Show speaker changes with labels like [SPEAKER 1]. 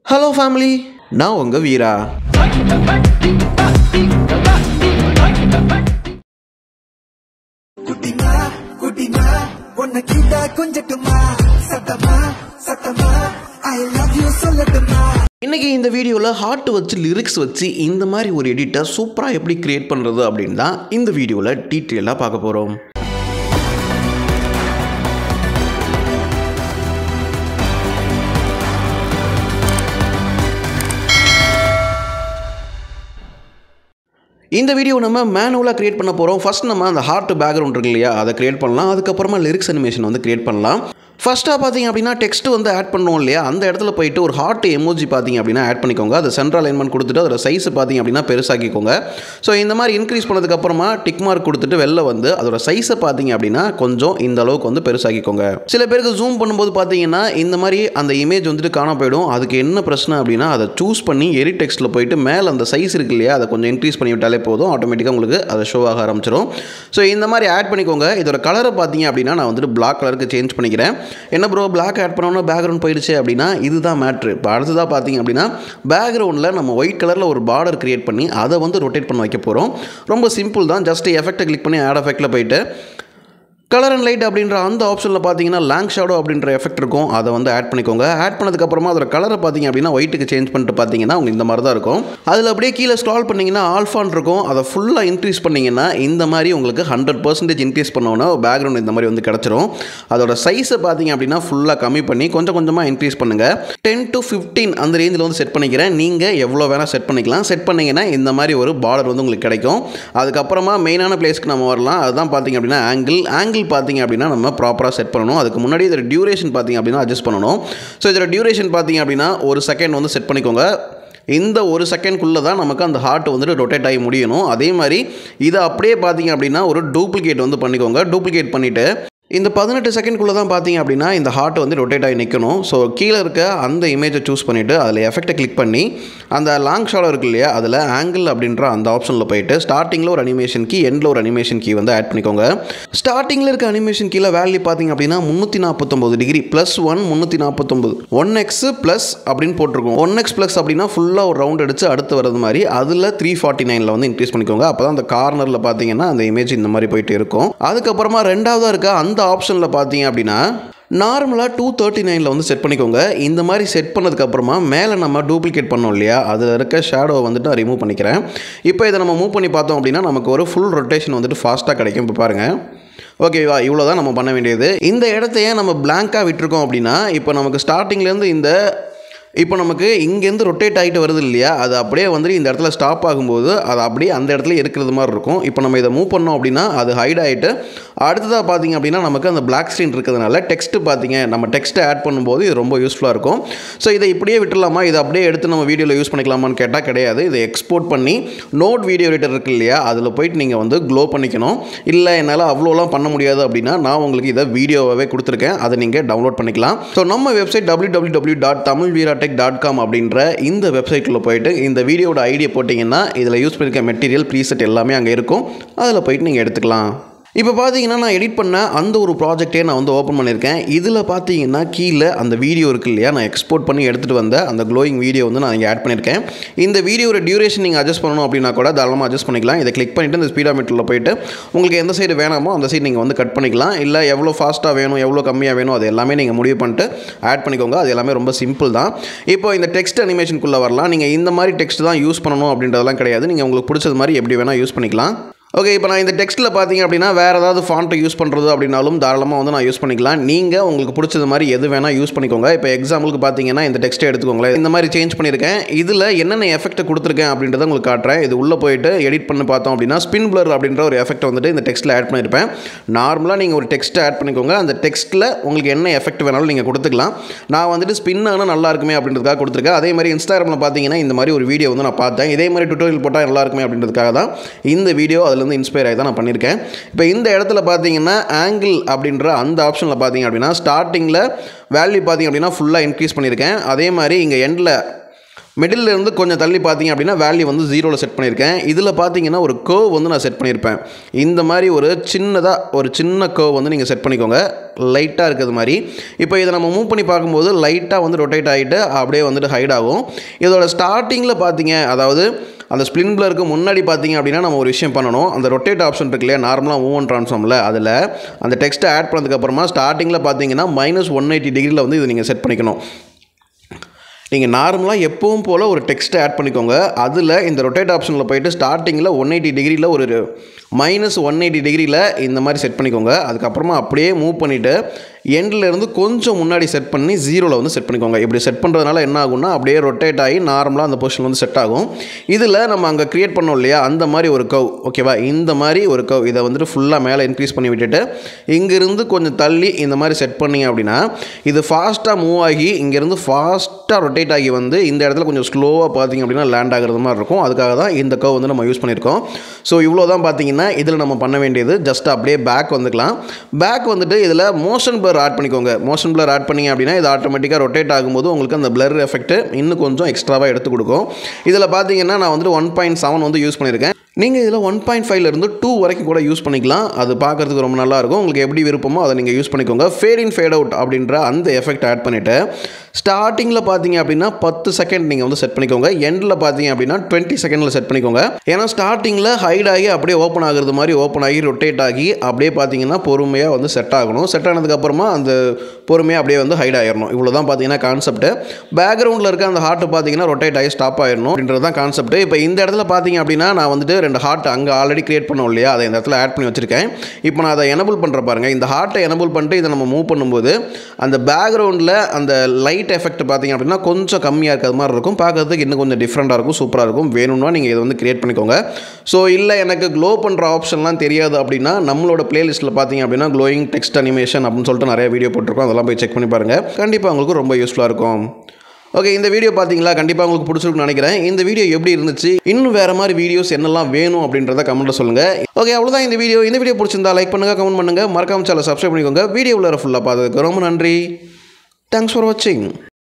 [SPEAKER 1] hello family நான் உங்கள் வீரா
[SPEAKER 2] குட்டிமா குட்டிமா உன்னை கீட்டா கொஞ்சட்டுமா சத்தமா சத்தமா ஐ லவ் யூ சொல்லட்டுமா
[SPEAKER 1] இன்றைக்கி இந்த வீடியோவில் ஹார்ட் வச்சு லிரிக்ஸ் வச்சு இந்த மாதிரி ஒரு எடிட்டை சூப்பராக எப்படி க்ரியேட் பண்ணுறது அப்படின்னு தான் இந்த வீடியோவில் டீட்டெயிலாக பார்க்க போகிறோம் இந்த வீடியோ நம்ம மேனுவலாக கிரியேட் பண்ண போகிறோம் ஃபர்ஸ்ட் நம்ம அந்த ஹார்ட் பேக்ரவுண்ட் இருக்கு இல்லையா அதை கிரியேட் பண்ணலாம் அதுக்கப்புறமா லிரிக்ஸ் அனிமேஷன் வந்து கிரியேட் பண்ணலாம் ஃபஸ்ட்டாக பார்த்தீங்க அப்படின்னா டெக்ஸ்ட் வந்து ஆட் பண்ணுவோம் இல்லையா அந்த இடத்துல போயிட்டு ஒரு ஹார்ட் எமோஜி பார்த்தீங்க அப்படின்னா ஆட் பண்ணிக்கோங்க அது சென்ட்ரல் அலைன்மெண்ட் கொடுத்துட்டு அதோட சைஸ் பார்த்தீங்க அப்படின்னா பெருசாக்கிக்கோங்க ஸோ இந்த மாதிரி இன்க்ரீஸ் பண்ணதுக்கப்புறமா டிக் மார்க் கொடுத்துட்டு வெளில வந்து அதோட சைஸை பார்த்தீங்க அப்படின்னா கொஞ்சம் இந்த அளவுக்கு வந்து பெருசாக்கிக்கோங்க சில பேருக்கு ஜூம் பண்ணும்போது பார்த்தீங்கன்னா இந்த மாதிரி அந்த இமேஜ் வந்துட்டு காண போயிடும் அதுக்கு என்ன பிரச்சனை அப்படின்னா அதை சூஸ் பண்ணி எரி டெக்ஸ்ட்டில் போயிட்டு மேலே அந்த சைஸ் இருக்கு இல்லையா அதை கொஞ்சம் இன்க்ரீஸ் பண்ணி விட்டாலே போதும் ஆட்டோமேட்டிக்காக உங்களுக்கு அதை ஷோ ஆக ஆரம்பிச்சிடும் ஸோ இந்த மாதிரி ஆட் பண்ணிக்கோங்க இதோட கலரை பார்த்தீங்க அப்படின்னா நான் வந்துட்டு பிளாக் கலருக்கு சேஞ்ச் பண்ணிக்கிறேன் என்ன ப்ரோ பிளாக் ஆட் பண்ணோன்னா பேக்ரவுண்ட் போயிடுச்சு அப்படின்னா இதுதான் மேட்ரு இப்போ அடுத்ததாக பார்த்தீங்க அப்படின்னா பேக்ரவுண்டில் நம்ம ஒயிட் கலரில் ஒரு பார்டர் கிரியேட் பண்ணி அதை வந்து ரொட்டேட் பண்ண வைக்க போகிறோம் ரொம்ப சிம்பிள் தான் ஜஸ்ட் எஃபெக்ட்டை கிளிக் பண்ணி ஆட் எஃபெக்ட்டில் போயிட்டு கலர் அண்ட் லைட் அப்படின்ற அந்த ஆப்ஷனில் பார்த்தீங்கன்னா லேங்க் ஷேடோ அப்படின்ற எஃபெக்ட் இருக்கும் அதை வந்து ஆட் பண்ணிக்கோங்க ஆட் பண்ணதுக்கப்புறமா அதோட கலரை பார்த்தீங்க அப்படின்னா ஒயிட்டுக்கு சேஞ்ச் பண்ணிட்டு பார்த்தீங்கன்னா உங்களுக்கு இந்த மாதிரி தான் இருக்கும் அதில் அப்படியே கீழே ஸ்க்ரால் பண்ணிங்கன்னா ஆல்ஃபான் இருக்கும் அதை ஃபுல்லாக இன்க்ரீஸ் பண்ணிங்கன்னா இந்த மாதிரி உங்களுக்கு ஹண்ட்ரட் பர்சன்டேஜ் இன்க்ரீஸ் பண்ணோன்னா பேக்ரவுண்ட் இந்த மாதிரி வந்து கிடச்சிரும் அதோட சைஸை பார்த்தீங்க அப்படின்னா ஃபுல்லாக கம்மி பண்ணி கொஞ்சம் கொஞ்சமாக இன்க்ரீஸ் பண்ணுங்கள் டென் டு ஃபிஃப்டீன் அந்த ரேஞ்சில் வந்து செட் பண்ணிக்கிறேன் நீங்கள் எவ்வளோ வேணால் செட் பண்ணிக்கலாம் செட் பண்ணிங்கன்னா இந்த மாதிரி ஒரு பார்டர் வந்து உங்களுக்கு கிடைக்கும் அதுக்கப்புறமா மெயினான பிளேஸ்க்கு நம்ம வரலாம் அதுதான் பார்த்தீங்க அப்படின்னா ஆங்கிள் ஆங்கிள் பார்த்தீங்க அப்படின்னா நம்ம ப்ராப்பராக செட் பண்ணணும் அதுக்கு முன்னாடி இதோட டியூரேஷன் பார்த்தீங்க அப்படின்னா அட்ஜஸ்ட் பண்ணணும் ஸோ இதோட டியூரேஷன் பார்த்தீங்க அப்படின்னா ஒரு செகண்ட் வந்து செட் பண்ணிக்கோங்க இந்த ஒரு செகண்ட்குள்ளே தான் நமக்கு அந்த ஹார்ட் வந்துட்டு ரொட்டேட் ஆகி முடியணும் அதே மாதிரி இதை அப்படியே பார்த்தீங்க அப்படின்னா ஒரு டூப்ளிகேட் வந்து பண்ணிக்கோங்க டூப்ளிகேட் பண்ணிவிட்டு இந்த பதினெட்டு செகண்ட்குள்ளே தான் பார்த்தீங்க அப்படின்னா இந்த ஹார்ட் வந்து ரொட்டேட் ஆகி நிற்கணும் ஸோ கீழே இருக்க அந்த இமேஜை சூஸ் பண்ணிவிட்டு அதில் எஃபெக்ட்டை கிளிக் பண்ணி அந்த லாங் ஷாடோ இருக்கு இல்லையா அதில் ஆங்கிள் அப்படின்ற அந்த ஆப்ஷனில் போயிட்டு ஸ்டார்டிங்கில் ஒரு அனிமேஷன் கீ எண்டில் ஒரு அனிமேஷன் கீ வந்து ஆட் பண்ணிக்கோங்க ஸ்டார்டிங்கில் இருக்க அனிமேஷன் கீழே வேல்யூ பார்த்தீங்க அப்படின்னா முந்நூற்றி நாற்பத்தொம்பது டிகிரி ப்ளஸ் ஒன் முந்நூற்றி நாற்பத்தொம்பது ஒன் எக்ஸ் ப்ளஸ் அப்படின்னு போட்டிருக்கோம் ஒன் எக்ஸ் ப்ளஸ் அப்படின்னா ஃபுல்லாக ஒரு ரவுண்ட் அடித்து அடுத்து வரது மாதிரி அதில் த்ரீ ஃபார்ட்டி நைனில் வந்து இன்க்ரீஸ் பண்ணிக்கோங்க அப்போ தான் அந்த கார்னரில் பார்த்தீங்கன்னா அந்த இமேஜ் இந்த மாதிரி போயிட்டு இருக்கும் அதுக்கப்புறமா ரெண்டாவதாக இருக்க அந்த ஆப்ஷனில் பார்த்தீங்க அப்படின்னா நார்மலாக டூ தேர்ட்டி நைனில் வந்து செட் பண்ணிக்கோங்க இந்த மாதிரி செட் பண்ணதுக்கப்புறமா மேலே நம்ம டூப்ளிகேட் பண்ணோம் இல்லையா அதில் இருக்க ஷேடோவை வந்துட்டு நான் ரிமூவ் பண்ணிக்கிறேன் இப்போ இதை நம்ம மூவ் பண்ணி பார்த்தோம் அப்படின்னா நமக்கு ஒரு ஃபுல் ரொட்டேஷன் வந்துட்டு ஃபாஸ்ட்டாக கிடைக்கும் இப்போ பாருங்கள் ஓகேவா இவ்வளோ தான் நம்ம பண்ண வேண்டியது இந்த இடத்தையே நம்ம பிளாங்காக விட்டுருக்கோம் அப்படின்னா இப்போ நமக்கு ஸ்டார்டிங்லேருந்து இந்த இப்போ நமக்கு இங்கேருந்து ரொட்டேட் ஆகிட்டு வருது இல்லையா அது அப்படியே வந்துட்டு இந்த இடத்துல ஸ்டாப் ஆகும்போது அது அப்படியே அந்த இடத்துல இருக்கிறது மாதிரி இருக்கும் இப்போ நம்ம இதை மூவ் பண்ணோம் அப்படின்னா அது ஹைட் ஆகிட்டு அடுத்ததாக பார்த்தீங்க அப்படின்னா நமக்கு அந்த பிளாக் ஸ்க்ரீன் இருக்கிறதுனால டெக்ஸ்ட்டு பார்த்தீங்க நம்ம டெக்ஸ்ட்டை ஆட் பண்ணும்போது இது ரொம்ப யூஸ்ஃபுல்லாக இருக்கும் ஸோ இதை இப்படியே விட்டுலாமா இதை அப்படியே எடுத்து நம்ம வீடியோவில் யூஸ் பண்ணிக்கலாமான்னு கேட்டால் கிடையாது இதை எக்ஸ்போர்ட் பண்ணி நோட் வீடியோ எடிட்டர் இருக்கு இல்லையா அதில் போயிட்டு நீங்கள் வந்து க்ளோ பண்ணிக்கணும் இல்லை என்னால் அவ்வளோலாம் பண்ண முடியாது அப்படின்னா நான் உங்களுக்கு இதை வீடியோவாகவே கொடுத்துருக்கேன் அதை நீங்கள் டவுன்லோட் பண்ணிக்கலாம் ஸோ நம்ம website W W W dot Tamil Veera tech dot com அப்படின்ற இந்த வெப்சைட்டில் போயிட்டு இந்த வீடியோட ஐடியா போட்டிங்கன்னா இதில் யூஸ் பண்ணியிருக்க மெட்டீரியல் ப்ரீசெட் எல்லாமே அங்கே இருக்கும் அதில் போயிட்டு நீங்கள் எடுத்துக்கலாம் இப்போ பார்த்தீங்கன்னா நான் எடிட் பண்ண அந்த ஒரு ப்ராஜெக்டே நான் வந்து ஓப்பன் பண்ணியிருக்கேன் இதில் பார்த்தீங்கன்னா கீழே அந்த வீடியோ இருக்கு இல்லையா நான் எக்ஸ்போர்ட் பண்ணி எடுத்துகிட்டு வந்த அந்த க்ளோயிங் வீடியோ வந்து நான் இங்கே ஆட் பண்ணியிருக்கேன் இந்த வீடியோட டியூரேஷன் நீங்கள் அட்ஜஸ்ட் பண்ணணும் அப்படின்னா கூட தாராளமாக அட்ஜஸ்ட் பண்ணிக்கலாம் இதை கிளிக் பண்ணிவிட்டு இந்த ஸ்பீடாமீட்டரில் போயிட்டு உங்களுக்கு எந்த சைடு வேணாமோ அந்த சைடு நீங்கள் வந்து கட் பண்ணிக்கலாம் இல்லை எவ்வளோ ஃபாஸ்ட்டாக வேணும் எவ்வளோ கம்மியாக வேணும் அது எல்லாமே நீங்கள் முடிவு பண்ணிட்டு ஆட் பண்ணிக்கோங்க அது எல்லாமே ரொம்ப சிம்பிள் தான் இப்போ இந்த டெக்ஸ்ட் அனிமேஷனுக்குள்ளே வரலாம் நீங்கள் இந்த மாதிரி டெக்ஸ்ட் தான் யூஸ் பண்ணணும் அப்படின்றதெல்லாம் கிடையாது நீங்கள் உங்களுக்கு பிடிச்சது மாதிரி எப்படி வேணால் யூஸ் பண்ணிக்கலாம் ஓகே இப்போ நான் இந்த டெக்ஸ்ட்டில் பார்த்தீங்க அப்படின்னா வேறு ஏதாவது ஃபாண்ட்டை யூஸ் பண்ணுறது அப்படின்னாலும் தாராளமாக வந்து நான் யூஸ் பண்ணிக்கலாம் நீங்கள் உங்களுக்கு பிடிச்சது மாதிரி எது வேணால் யூஸ் பண்ணிக்கோங்க இப்போ எக்ஸாம்பிளுக்கு பார்த்தீங்கன்னா இந்த டெக்ஸ்ட்டை எடுத்துக்கோங்களேன் இந்த மாதிரி சேஞ்ச் பண்ணியிருக்கேன் இதில் என்னென்ன எஃபெக்ட் கொடுத்துருக்கேன் அப்படின்றத உங்களுக்கு காட்டுறேன் இது உள்ளே போயிட்டு எடிட் பண்ணி பார்த்தோம் அப்படின்னா ஸ்பின் பிளர் அப்படின்ற ஒரு எஃபெக்ட் வந்துட்டு இந்த டெக்ஸ்ட்டில் ஆட் பண்ணியிருப்பேன் நார்மலாக நீங்கள் ஒரு டெக்ஸ்ட்டை ஆட் பண்ணிக்கோங்க அந்த டெக்ஸ்ட்டில் உங்களுக்கு என்ன எஃபெக்ட் வேணாலும் நீங்கள் கொடுத்துக்கலாம் நான் வந்துட்டு ஸ்பின் ஆனால் நல்லா இருக்குமே அப்படின்றதுக்காக கொடுத்துருக்கேன் அதே மாதிரி இன்ஸ்டாகிராமில் பார்த்தீங்கன்னா இந்த மாதிரி ஒரு வீடியோ வந்து நான் பார்த்தேன் இதே மாதிரி டுட்டோரியல் போட்டால் நல்லா இருக்குமே அப்படின்றதுக்காக தான் இந்த வீடியோ அதுலேருந்து இன்ஸ்பயர் ஆகி தான் நான் பண்ணியிருக்கேன் இப்போ இந்த இடத்துல பார்த்தீங்கன்னா ஆங்கிள் அப்படின்ற அந்த ஆப்ஷனில் பார்த்தீங்க அப்படின்னா ஸ்டார்டிங்கில் வேல்யூ பார்த்தீங்க அப்படின்னா ஃபுல்லாக இன்க்ரீஸ் பண்ணியிருக்கேன் அதே மாதிரி இங்கே எண்டில் மிடில் இருந்து கொஞ்சம் தள்ளி பார்த்தீங்க அப்படின்னா வேல்யூ வந்து ஜீரோவில் செட் பண்ணியிருக்கேன் இதில் பார்த்தீங்கன்னா ஒரு கர்வ் வந்து நான் செட் பண்ணியிருப்பேன் இந்த மாதிரி ஒரு சின்னதாக ஒரு சின்ன கர்வ் வந்து நீங்கள் செட் பண்ணிக்கோங்க லைட்டாக இருக்கிறது மாதிரி இப்போ இதை நம்ம மூவ் பண்ணி பார்க்கும்போது லைட்டாக வந்து ரொட்டேட் ஆகிட்டு அப்படியே வந்துட்டு ஹைட் ஆகும் இதோட ஸ்டார்டிங்கில் பார்த்தீங்க அதாவது அந்த ஸ்ப்ளின் பிளருக்கு முன்னாடி பார்த்தீங்க அப்படின்னா நம்ம ஒரு விஷயம் பண்ணணும் அந்த ரொட்டேட் ஆப்ஷன் இருக்கு இல்லையா நார்மலாக மூவ் அண்ட் ட்ரான்ஸ்ஃபார்மில் அதில் அந்த டெக்ஸ்ட்டை ஆட் பண்ணதுக்கப்புறமா ஸ்டார்டிங்கில் பார்த்தீங்கன்னா மைனஸ் ஒன் எயிட்டி டிகிரியில் வந்து இதை நீங்கள் செட் பண்ணிக்கணும் நீங்கள் நார்மலாக எப்பவும் போல் ஒரு டெக்ஸ்ட்டை ஆட் பண்ணிக்கோங்க அதில் இந்த ரொட்டேட் ஆப்ஷனில் போயிட்டு ஸ்டார்டிங்கில் ஒன் எயிட்டி டிகிரியில் ஒரு மைனஸ் ஒன் எயிட்டி டிகிரியில் இந்த மாதிரி செட் பண்ணிக்கோங்க அதுக்கப்புறமா அப்படியே மூவ் பண்ணிவிட்டு எண்டில் இருந்து கொஞ்சம் முன்னாடி செட் பண்ணி ஜீரோவில் வந்து செட் பண்ணிக்கோங்க இப்படி செட் பண்ணுறதுனால என்ன ஆகும்னா அப்படியே ரொட்டேட் ஆகி நார்மலாக அந்த பொசிஷன் வந்து செட் ஆகும் இதில் நம்ம அங்கே க்ரியேட் பண்ணோம் இல்லையா அந்த மாதிரி ஒரு கவ் ஓகேவா இந்த மாதிரி ஒரு கவ் இதை வந்துட்டு ஃபுல்லாக மேலே இன்க்ரீஸ் பண்ணி விட்டுட்டு இங்கேருந்து கொஞ்சம் தள்ளி இந்த மாதிரி செட் பண்ணிங்க அப்படின்னா இது ஃபாஸ்ட்டாக மூவ் ஆகி இங்கேருந்து ஃபாஸ்ட்டாக ரொட்டேட் ஆகி வந்து இந்த இடத்துல கொஞ்சம் ஸ்லோவாக பார்த்தீங்க அப்படின்னா லேண்ட் ஆகிறது மாதிரி இருக்கும் அதுக்காக தான் இந்த கவ் வந்து நம்ம யூஸ் பண்ணியிருக்கோம் ஸோ இவ்வளோ தான் பார்த்தீங்கன்னா இதில் நம்ம பண்ண வேண்டியது ஜஸ்ட் அப்படியே பேக் வந்துக்கலாம் பேக் வந்துட்டு இதில் மோஷன் பிளர் ஆட் பண்ணிக்கோங்க மோஷன் பிளர் ஆட் பண்ணிங்க அப்படின்னா இது ஆட்டோமேட்டிக்காக ரொட்டேட் ஆகும்போது உங்களுக்கு அந்த பிளர் எஃபெக்ட் இன்னும் கொஞ்சம் எக்ஸ்ட்ராவாக எடுத்து கொடுக்கும் இதில் பார்த்தீங்கன்னா நான் வந்துட்டு ஒன் பாயிண்ட் செவன் வந்து யூஸ் பண்ணியிருக்கேன் நீங்கள் இதில் ஒன் பாயிண்ட் ஃபைவ்லேருந்து டூ வரைக்கும் கூட யூஸ் பண்ணிக்கலாம் அது பார்க்குறதுக்கு ரொம்ப நல்லா இருக்கும் உங்களுக்கு எப்படி விருப்பமோ அதை நீங்கள் யூஸ் பண்ணிக்கோங்க ஃபேட் இன் ஃபேட் அவுட் அப்படின்ற அந்த எஃபெக்ட் ஆட் பண்ணிவிட்டு ஸ்டார்டிங்கில் பார்த்தீங்க அப்படின்னா பத்து செகண்ட் நீங்கள் வந்து செட் பண்ணிக்கோங்க எண்டில் பார்த்தீங்க அப்படின்னா டுவெண்ட்டி செகண்டில் செட் பண்ணிக்கோங்க ஏன்னா ஸ்டார்டிங்கில் ஹைட் ஆகி அப்படியே ஓப்பன் ஆகுறது மாதிரி ஓப்பன் ஆகி ரொட்டேட் ஆகி அப்படியே பார்த்தீங்கன்னா பொறுமையாக வந்து செட் ஆகணும் செட் ஆனதுக்கப்புறமா அந்த பொறுமையாக அப்படியே வந்து ஹைட் ஆயிடணும் இவ்வளோ தான் பார்த்தீங்கன்னா கான்செப்ட் பேக்ரவுண்டில் இருக்க அந்த ஹார்ட் பார்த்தீங்கன்னா ரொட்டேட் ஆகி ஸ்டாப் ஆயிடணும் அப்படின்றது தான் கான்செப்ட் இப்போ இந்த இடத்துல பார்த்தீங்க அப்படின்னா நான் வந்துட்டு ரெண்டு ஹார்ட் அங்கே ஆல்ரெடி கிரியேட் பண்ணோம் இல்லையா அதை இந்த இடத்துல ஆட் பண்ணி வச்சிருக்கேன் இப்போ நான் அதை எனபிள் பண்ணுற பாருங்க இந்த ஹார்ட்டை எனபிள் பண்ணிட்டு இதை நம்ம மூவ் பண்ணும்போது அந்த பேக்ரவுண்டில் அந்த லைட் எஃபெக்ட் பார்த்தீங்க அப்படின்னா கொஞ்சம் கம்மியாக இருக்கிறது மாதிரி இருக்கும் பார்க்கறதுக்கு இன்னும் கொஞ்சம் டிஃப்ரெண்ட்டாக இருக்கும் சூப்பராக இருக்கும் வேணும்னா நீங்கள் இதை வந்து கிரியேட் பண்ணிக்கோங்க ஸோ இல்லை எனக்கு க்ளோ பண்ணுற ஆப்ஷன்லாம் தெரியாது அப்படின்னா நம்மளோட பிளேலிஸ்ட்டில் பார்த்தீங்க அப்படின்னா க்ளோயிங் டெக்ஸ்ட் அனிமேஷன் அப்படின்னு சொல்லிட்டு நிறைய வீடியோ போட்டிருக்கோம் அதெல்லாம் போய் செக் பண்ணி பாருங்கள் கண்டிப்பாக உங்களுக்கு ரொம்ப யூஸ்ஃபுல்லாக இருக்கும் ஓகே இந்த வீடியோ பார்த்தீங்களா கண்டிப்பாக உங்களுக்கு பிடிச்சிருக்குன்னு நினைக்கிறேன் இந்த வீடியோ எப்படி இருந்துச்சு இன்னும் வேறு மாதிரி வீடியோஸ் என்னெல்லாம் வேணும் அப்படின்றத கமெண்ட்டில் சொல்லுங்கள் ஓகே அவ்வளோதான் இந்த வீடியோ இந்த வீடியோ பிடிச்சிருந்தா லைக் பண்ணுங்கள் கமெண்ட் பண்ணுங்கள் மறக்காம சேனல் சப்ஸ்கிரைப் பண்ணிக்கோங்க வீடியோவில் ஃபுல்லாக பார்த்ததுக்கு ரொம்ப நன்றி தேங்க்ஸ் ஃபார் வாட்சிங்